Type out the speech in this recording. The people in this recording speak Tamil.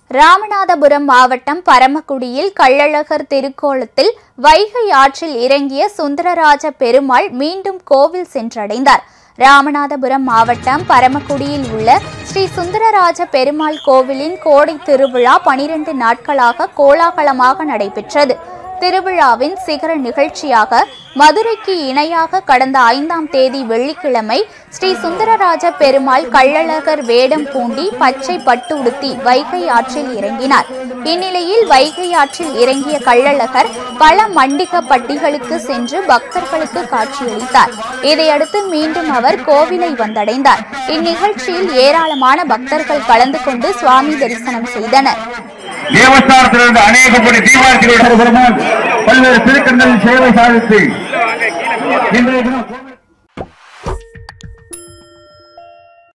ராமநாதபுரம் மாவட்டம் பரமக்குடியில் கள்ளழகர் திருக்கோலத்தில் வைகை ஆற்றில் இறங்கிய சுந்தரராஜ பெருமாள் மீண்டும் கோவில் சென்றடைந்தார் ராமநாதபுரம் மாவட்டம் பரமக்குடியில் உள்ள ஸ்ரீ சுந்தரராஜ பெருமாள் கோவிலின் கோடை திருவிழா பனிரெண்டு நாட்களாக கோலாகலமாக நடைபெற்றது திருவிழாவின் சிகர நிகழ்ச்சியாக மதுரைக்கு இணையாக கடந்த ஐந்தாம் தேதி வெள்ளிக்கிழமை ஸ்ரீ சுந்தரராஜ பெருமாள் கள்ளழகர் வேடம் பூண்டி பச்சை பட்டு உடுத்தி வைகை ஆற்றில் இறங்கினார் இந்நிலையில் வைகை ஆற்றில் இறங்கிய கள்ளழகர் பல மண்டிக பட்டிகளுக்கு சென்று பக்தர்களுக்கு காட்சியளித்தார் இதையடுத்து மீண்டும் அவர் கோவிலை வந்தடைந்தார் இந்நிகழ்ச்சியில் ஏராளமான பக்தர்கள் கலந்து கொண்டு சுவாமி தரிசனம் செய்தனர் தேவஸ்தானத்திலிருந்து அநேக கோடி தீபாவளி பல்வேறு திருக்கண்களில் சேவை சாதித்து இன்றைய தினம்